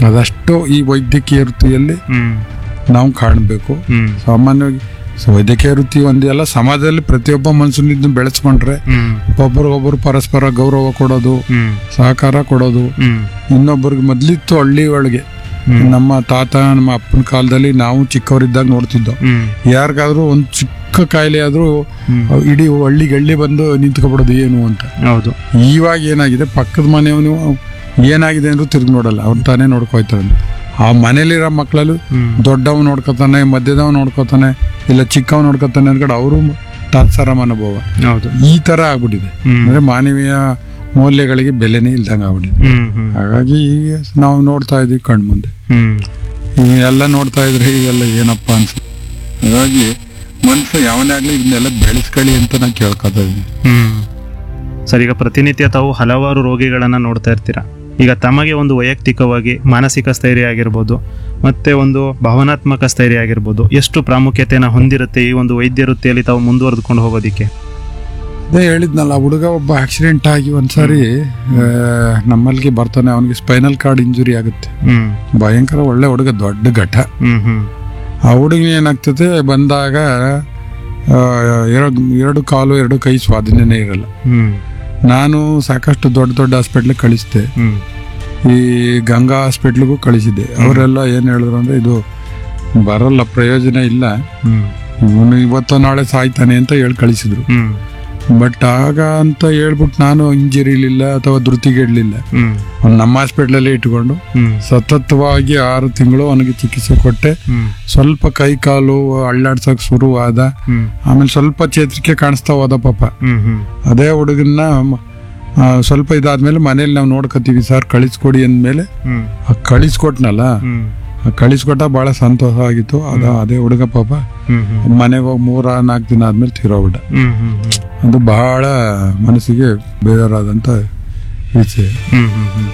ಅದಷ್ಟು ಈ ವೈದ್ಯಕೀಯ ವೃತ್ತಿಯಲ್ಲಿ ಹ್ಮ್ ನಾವು ಕಾಣಬೇಕು ಹ್ಮ್ ಸಾಮಾನ್ಯವಾಗಿ ಸ- ವೈದ್ಯಕೀಯ ವೃತ್ತಿ ಒಂದೇ ಅಲ್ಲ ಸಮಾಜದಲ್ಲಿ ಪ್ರತಿಯೊಬ್ಬ ಮನುಷ್ಯನ ಇದನ್ನ ಬೆಳೆಸ್ಕೊಂಡ್ರೆ ಹ್ಮ್ ಒಬ್ಬರಿಗೊಬ್ಬರು ಪರಸ್ಪರ ಗೌರವ ಕೊಡೋದು ಹ್ಮ್ ಸಹಕಾರ ಕೊಡೋದು ಹ್ಮ್ ಇನ್ನೊಬ್ಬರಿಗೆ ಮೊದ್ಲಿತ್ತು ಹಳ್ಳಿ ಒಳಗೆ ಹ್ಮ್. ನಮ್ಮ ತಾತ ನಮ್ಮ ಅಪ್ಪನ ಕಾಲದಲ್ಲಿ ನಾವು ಚಿಕ್ಕವರಿದ್ದಾಗ ನೋಡ್ತಿದ್ದೋ ಹ್ಮ್ ಯಾರಿಗಾದ್ರೂ ಒಂದು ಚಿಕ್ಕ ಕಾಯಿಲೆ ಆದ್ರೂ ಹ್ಮ್. ಇಡೀ ಹಳ್ಳಿಗೆ ಹಳ್ಳಿ ಬಂದು ನಿಂತ್ಕೊಬಿಡೋದು ಏನು ಅಂತ ಹೌದು ಇವಾಗ ಏನಾಗಿದೆ ಪಕ್ಕದ ಮನೆಯವನು ಏನಾಗಿದೆ ಅಂದ್ರೂ ತಿರ್ಗಿ ನೋಡಲ್ಲ ಅವ್ರು ತಾನೇ ನೋಡ್ಕೊಯ್ತಾರೆ ಆ ಮನೇಲಿರೋ ಮಕ್ಕಳಲ್ಲೂ ಹ್ಮ್ ದೊಡ್ಡವ ನೋಡ್ಕೊತಾನೆ ಮಧ್ಯದವ ನೋಡ್ಕೊತಾನೆ ಇಲ್ಲ ಚಿಕ್ಕವ ನೋಡ್ಕೊತಾನೆ ಅನ್ಕೊಂಡು ಅವರು ತಾತ್ಸಾರ ಮನೋಭಾವ ಹೌದು ಈ ತರ ಆಗ್ಬಿಟ್ಟಿದೆ ಹ್ಮ್ ಅಂದ್ರೆ ಮಾನವೀಯ ಮೌಲ್ಯಗಳಿಗೆ ಬೆಲೆನೇ ಇಲ್ದಂಗೆ ಆಗ್ಬಿಟ್ಟಿದೆ ಹ್ಮ್ ಹ್ಮ್ ಹಾಗಾಗಿ ಈಗ ನಾವು ನೋಡ್ತಾ ಇದೀವಿ ಕಣ್ಮುಂದೆ ಹ್ಮ್ ಎಲ್ಲ ನೋಡ್ತಾ ಇದ್ರೆ ಇವೆಲ್ಲ ಏನಪ್ಪ ಅನ್ಸುತ್ತೆ ಹಾಗಾಗಿ ಮನುಷ್ಯ ಯಾವನೇ ಆಗ್ಲಿ ಇದನ್ನೆಲ್ಲ ಬೆಳೆಸ್ಕೊಳ್ಳಿ ಅಂತ ನಾನು ಕೇಳ್ಕೊತಾ ಇದ್ದೀನಿ ಹ್ಮ್ ಸರ್ ಈಗ ಪ್ರತಿನಿತ್ಯ ತಾವು ಹಲವಾರು ರೋಗಿಗಳನ್ನ ನೋಡ್ತಾ ಇರ್ತೀರಾ ಈಗ ತಮಗೆ ಒಂದು ವೈಯಕ್ತಿಕವಾಗಿ ಮಾನಸಿಕ ಸ್ಥೈರ್ಯ ಆಗಿರ್ಬೋದು ಮತ್ತೆ ಒಂದು ಭಾವನಾತ್ಮಕ ಸ್ಥೈರ್ಯ ಆಗಿರ್ಬೋದು ಎಷ್ಟು ಪ್ರಾಮುಖ್ಯತೆಯನ್ನು ಹೊಂದಿರುತ್ತೆ ಈ ಒಂದು ವೈದ್ಯ ವೃತ್ತಿಯಲ್ಲಿ ತಾವು ಮುಂದುವರೆದುಕೊಂಡು ಹೋಗೋದಿಕ್ಕೆ ಅದೇ ಹೇಳಿದ್ನಲ್ಲ ಆ ಹುಡುಗ ಒಬ್ಬ ಆಕ್ಸಿಡೆಂಟ್ ಆಗಿ ಒಂದ್ಸಾರಿ ಆ, ನಮ್ಮಲ್ಲಿಗೆ ಬರ್ತಾನೆ ಅವನಿಗೆ ಸ್ಪೈನಲ್ ಕಾರ್ಡ್ ಇಂಜುರಿ ಆಗುತ್ತೆ ಹ್ಮ್ ಭಯಂಕರ ಒಳ್ಳೆ ಹುಡುಗ ದೊಡ್ಡ ಘಟ ಹ್ಮ್ ಹ್ಮ್ ಆ ಹುಡುಗ ಏನಾಗ್ತದೆ ಬಂದಾಗ ಆ, ಎರಡು ಎರಡು ಕಾಲು ಎರಡು ಕೈ ಸ್ವಾಧೀನನೇ ಇರಲ್ಲ ಹ್ಮ್ ನಾನು ಸಾಕಷ್ಟು ದೊಡ್ಡ ದೊಡ್ಡ ಹಾಸ್ಪಿಟ್ಲಿಗೆ ಕಳಿಸಿದೆ ಹ್ಮ್ ಈ ಗಂಗಾ ಹಾಸ್ಪಿಟ್ಲಿಗೂ ಕಳಿಸಿದ್ದೆ ಅವರೆಲ್ಲ ಏನು ಹೇಳಿದ್ರು ಅಂದ್ರೆ ಇದು ಬರಲ್ಲ ಪ್ರಯೋಜನ ಇಲ್ಲ ಹ್ಮ್ ಇವನು ಇವತ್ತು ನಾಳೆ ಸಾಯ್ತಾನೆ ಅಂತ ಹೇಳಿ ಕಳಿಸಿದ್ರು ಹ್ಮ್ ಬಟ್ ಆಗ ಅಂತ ಹೇಳ್ಬಿಟ್ಟು ನಾನು ಇಂಜರಿಲಿಲ್ಲ ಅಥವಾ ಧೃತಿಗೆಡ್ಲಿಲ್ಲ ಹ್ಮ್ ಅವ್ನು ನಮ್ಮ ಹಾಸ್ಪಿಟ್ಲಲ್ಲೇ ಇಟ್ಕೊಂಡು ಹ್ಮ್ ಸತತವಾಗಿ ಆರು ತಿಂಗಳು ಅವನಿಗೆ ಚಿಕಿತ್ಸೆ ಕೊಟ್ಟೆ ಹ್ಮ್ ಸ್ವಲ್ಪ ಕೈ ಕಾಲು ಅಳ್ಳಾಡ್ಸಕ್ ಶುರುವಾದ ಹ್ಮ್ ಆಮೇಲೆ ಸ್ವಲ್ಪ ಚೇತರಿಕೆ ಕಾಣಿಸ್ತಾ ಹೋದ ಪಾಪ ಹ್ಮ್ ಹ್ಮ್ ಅದೇ ಹುಡುಗನ್ನ ಮ- ಆ, ಸ್ವಲ್ಪ ಇದಾದ್ಮೇಲೆ ಮನೇಲಿ ನಾವು ನೋಡ್ಕೋತೀವಿ ಸರ್ ಕಳಿಸ್ಕೊಡಿ ಅಂದ್ಮೇಲೆ ಹ್ಮ್ ಆ ಕಳಿಸ್ಕೊಟ್ನಲ್ಲ ಹ್ಮ್ ಆ ಕಳಿಸ್ಕೊಟ್ಟ ಬಹಳ ಸಂತೋಷ ಆಗಿತ್ತು ಅದ ಅದೇ ಹುಡುಗ ಪಾಪ ಹ್ಮ್ ಹ್ಮ್ ಮನೆಗೆ ಹೋಗಿ ಮೂರ ನಾಲ್ಕು ದಿನ ಆದ್ಮೇಲೆ ತೀರೋಗ್ಬಿಟ್ಟ ಹ್ಮ್ ಹ್ಮ್ ಹ್ಮ್ ಅದು ಬಹಳ ಮನಸ್ಸಿಗೆ ಬೇಜಾರಾದಂತ ವಿಷಯ ಹ್ಮ್ ಹ್ಮ್ ಹ್ಮ್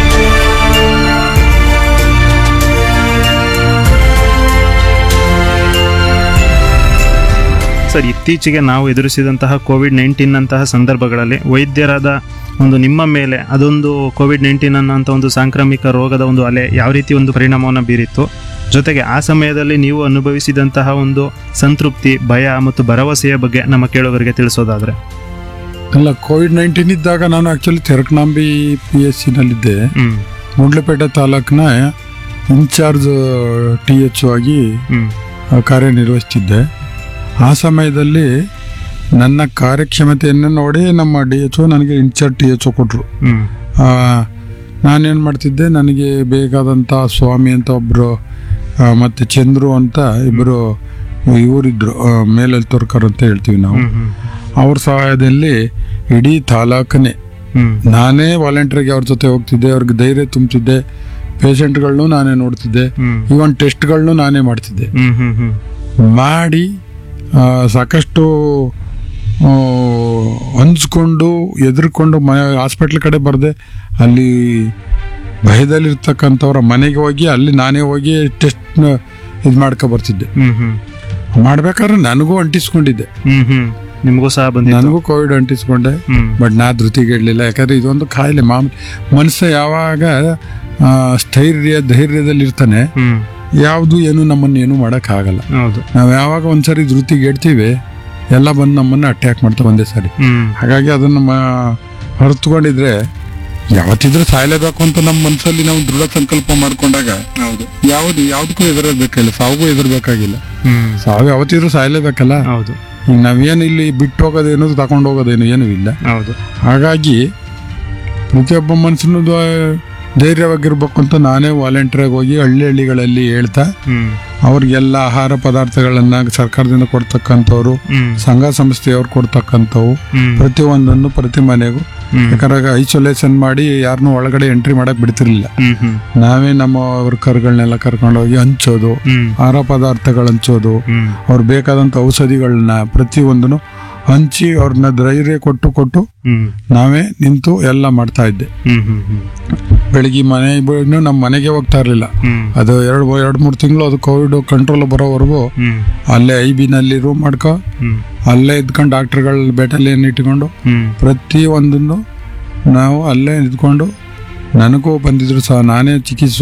ಸರ್ ಇತ್ತೀಚೆಗೆ ನಾವು ಎದುರಿಸಿದಂತಹ ಕೋವಿಡ್ ನೈನ್ಟೀನ್ ಅಂತಹ ಸಂದರ್ಭಗಳಲ್ಲಿ ವೈದ್ಯರಾದ ಒಂದು ನಿಮ್ಮ ಮೇಲೆ ಅದೊಂದು ಕೋವಿಡ್ ನೈನ್ಟೀನ್ ಅನ್ನೋಂಥ ಒಂದು ಸಾಂಕ್ರಾಮಿಕ ರೋಗದ ಒಂದು ಅಲೆ ಯಾವ ರೀತಿ ಒಂದು ಪರಿಣಾಮವನ್ನು ಬೀರಿತ್ತು ಜೊತೆಗೆ ಆ ಸಮಯದಲ್ಲಿ ನೀವು ಅನುಭವಿಸಿದಂತಹ ಒಂದು ಸಂತೃಪ್ತಿ ಭಯ ಮತ್ತು ಭರವಸೆಯ ಬಗ್ಗೆ ನಮ್ಮ ಕೇಳುಗರಿಗೆ ತಿಳಿಸೋದಾದ್ರೆ ಅಲ್ಲ ಕೋವಿಡ್ ನೈನ್ಟೀನ್ ಇದ್ದಾಗ ನಾನು ಆಕ್ಚುಲಿ ತೆರಕನಾಂಬಿ ಪಿ ಎಸ್ ಸಿನಲ್ಲಿದ್ದೆ ಹ್ಮ್ ಮುಂಡ್ಲಪೇಟೆ ತಾಲೂಕಿನ ಇನ್ಚಾರ್ಜ್ ಟಿ ಎಚ್ ಆಗಿ ಹ್ಮ್ ಆ, ಕಾರ್ಯನಿರ್ವಹಿಸ್ತಿದ್ದೆ ಆ ಸಮಯದಲ್ಲಿ ನನ್ನ ಕಾರ್ಯಕ್ಷಮತೆಯನ್ನು ನೋಡಿ ನಮ್ಮ ಡಿ ಎಚ್ ನನಗೆ ಇನ್ಚಾರ್ಜ್ ಟಿ ಎಚ್ ಕೊಟ್ಟರು ಹ್ಮ್ ನಾನೇನು ಮಾಡ್ತಿದ್ದೆ ನನಗೆ ಬೇಕಾದಂಥ ಸ್ವಾಮಿ ಅಂತ ಒಬ್ಬರು ಮತ್ತು ಚಂದ್ರು ಅಂತ ಇಬ್ಬರು ಇವರಿದ್ರು ಮೇಲಲ್ಲಿ ತೋರ್ಕರ್ ಅಂತ ಹೇಳ್ತೀವಿ ನಾವು ಹ್ಮ್ ಹ್ಮ್ ಅವ್ರ ಸಹಾಯದಲ್ಲಿ ಇಡೀ ತಾಲೂಕನೇ ಹ್ಮ್ ನಾನೇ ವಾಲಂಟಿಯರ್ಗೆ ಅವ್ರ ಜೊತೆ ಹೋಗ್ತಿದ್ದೆ ಅವ್ರಿಗೆ ಧೈರ್ಯ ತುಂಬ್ತಿದ್ದೆ ಪೇಷಂಟ್ಗಳನ್ನೂ ನಾನೇ ನೋಡ್ತಿದ್ದೆ ಹ್ಮ್ ಈವನ್ ಟೆಸ್ಟ್ಗಳನ್ನೂ ನಾನೇ ಮಾಡ್ತಿದ್ದೆ ಹ್ಮ್ ಹ್ಮ್ ಹ್ಮ್ ಮಾಡಿ ಆ, ಸಾಕಷ್ಟು ಆ, ಹೊಂದ್ಸ್ಕೊಂಡು ಎದುರ್ಕೊಂಡು ಮ ಹಾಸ್ಪಿಟ್ಲ್ ಕಡೆ ಬರದೆ ಅಲ್ಲಿ ಭಯದಲ್ಲಿರ್ತಕ್ಕಂಥವ್ರ ಮನೆಗೆ ಹೋಗಿ ಅಲ್ಲಿ ನಾನೇ ಹೋಗಿ ಟೆಸ್ಟ್ ಇದು ಮಾಡ್ಕೊ ಬರ್ತಿದ್ದೆ ಹ್ಮ್ ಹ್ಮ್ ಮಾಡ್ಬೇಕಾದ್ರೆ ನನಗೂ ಅಂಟಿಸ್ಕೊಂಡಿದ್ದೆ ಹ್ಮ್ ಹ್ಮ್ ನಿಮಗೂ ಸಹ ಬಂದಿತ್ತು ನನಗೂ ಕೋವಿಡ್ ಅಂಟಿಸ್ಕೊಂಡೆ ಹ್ಮ್ ಬಟ್ ನಾ ಧೃತಿಗೆಡ್ಲಿಲ್ಲ ಯಾಕಂದ್ರೆ ಇದೊಂದು ಕಾಯಿಲೆ ಮಾಮೂಲಿ ಮನುಷ್ಯ ಯಾವಾಗ ಆ, ಸ್ಥೈರ್ಯ ಧೈರ್ಯದಲ್ಲಿ ಇರ್ತಾನೆ ಹ್ಮ್ ಯಾವುದು ಏನು ನಮ್ಮನ್ನ ಏನು ಮಾಡೋಕ್ಕಾಗಲ್ಲ ಹೌದು ನಾವು ಯಾವಾಗ ಒಂದ್ಸರಿ ಧೃತಿಗೆಡ್ತೀವಿ ಎಲ್ಲ ಬಂದು ನಮ್ಮನ್ನ ಅಟ್ಯಾಕ್ ಮಾಡ್ತಾ ಒಂದೇ ಸರಿ ಹ್ಮ್ ಹಾಗಾಗಿ ಅದನ್ನ ಮ- ಹೊರತುಕೊಂಡಿದ್ರೆ ಯಾವತ್ತಿದ್ರೂ ಸಾಯಲೇಬೇಕು ಅಂತ ನಮ್ಮ ಮನಸ್ಸಲ್ಲಿ ನಾವು ದೃಢ ಸಂಕಲ್ಪ ಮಾಡ್ಕೊಂಡಾಗ ಹೌದು ಯಾವ್ದು ಯಾವ್ದಕ್ಕೂ ಎದುರಬೇಕಾಗಿಲ್ಲ ಸಾವಿಗೂ ಎದುರ್ಬೇಕಾಗಿಲ್ಲ ಹ್ಮ್ ಸಾವು ಯಾವತ್ತಿದ್ರೂ ಸಾಯಲೇಬೇಕಲ್ಲ ಹೌದು ಈಗ ನಾವೇನು ಇಲ್ಲಿ ಬಿಟ್ಟು ಹೋಗೋದೇನು ತಗೊಂಡು ಹೋಗೋದೇನು ಏನೂ ಇಲ್ಲ ಹೌದು ಹಾಗಾಗಿ ಪ್ರತಿಯೊಬ್ಬ ಮನುಷ್ಯನು ಧೈರ್ಯವಾಗಿರ್ಬೇಕು ಅಂತ ನಾನೇ ವಾಲಂಟಿಯರ್ ಹೋಗಿ ಹಳ್ಳಿ ಹಳ್ಳಿಗಳಲ್ಲಿ ಹೇಳ್ತಾ ಹ್ಮ್ ಅವ್ರಿಗೆಲ್ಲ ಆಹಾರ ಪದಾರ್ಥಗಳನ್ನ ಸರ್ಕಾರದಿಂದ ಕೊಡ್ತಕ್ಕಂಥವ್ರು ಹ್ಮ್ ಸಂಘ ಸಂಸ್ಥೆಯವ್ರು ಕೊಡ್ತಕ್ಕಂಥವು ಹ್ಮ್ ಪ್ರತಿಯೊಂದನ್ನು ಪ್ರತಿ ಮನೆಗೂ ಹ್ಮ್ ಯಾಕಂದ್ರೆ ಐಸೋಲೇಷನ್ ಮಾಡಿ ಯಾರನ್ನೂ ಒಳಗಡೆ ಎಂಟ್ರಿ ಮಾಡಕ್ ಬಿಡ್ತಿರ್ಲಿಲ್ಲ ಹ್ಮ್ ಹ್ಮ್ ನಾವೇ ನಮ್ಮ ವರ್ಕರ್ಗಳನ್ನೆಲ್ಲ ಕರ್ಕೊಂಡೋಗಿ ಹಂಚೋದು ಹ್ಮ್ ಆಹಾರ ಪದಾರ್ಥಗಳು ಹಂಚೋದು ಹ್ಮ್ ಅವ್ರು ಬೇಕಾದಂಥ ಔಷಧಿಗಳನ್ನ ಪ್ರತಿಯೊಂದನ್ನು ಹಂಚಿ ಅವ್ರನ್ನ ಧೈರ್ಯ ಕೊಟ್ಟು ಕೊಟ್ಟು ಹ್ಮ್ ನಾವೇ ನಿಂತು ಎಲ್ಲ ಮಾಡ್ತಾ ಇದ್ದೆ ಹ್ಮ್ ಹ್ಮ್ ಹ್ಮ್ ಬೆಳಿಗ್ಗೆ ಮನೆ ಇನ್ನು ನಮ್ಮ ಮನೆಗೆ ಹೋಗ್ತಾ ಇರಲಿಲ್ಲ ಹ್ಮ್ ಅದು ಎರಡು ಎರಡು ಮೂರು ತಿಂಗಳು ಅದು ಕೋವಿಡ್ ಕಂಟ್ರೋಲ್ ಬರೋವರೆಗೂ ಹ್ಮ್ ಅಲ್ಲೇ ಐ ಬಿನಲ್ಲಿ ರೂಮ್ ಮಾಡ್ಕೊ ಹ್ಮ್ ಅಲ್ಲೇ ಇದ್ಕೊಂಡು ಡಾಕ್ಟರ್ಗಳ ಬೆಟಲಿಯನ್ನು ಇಟ್ಕೊಂಡು ಹ್ಮ್ ಪ್ರತಿ ಒಂದನ್ನು ನಾವು ಅಲ್ಲೇ ಇದ್ಕೊಂಡು ನನಗೂ ಬಂದಿದ್ರು ಸಹ ನಾನೇ ಚಿಕಿತ್ಸೆ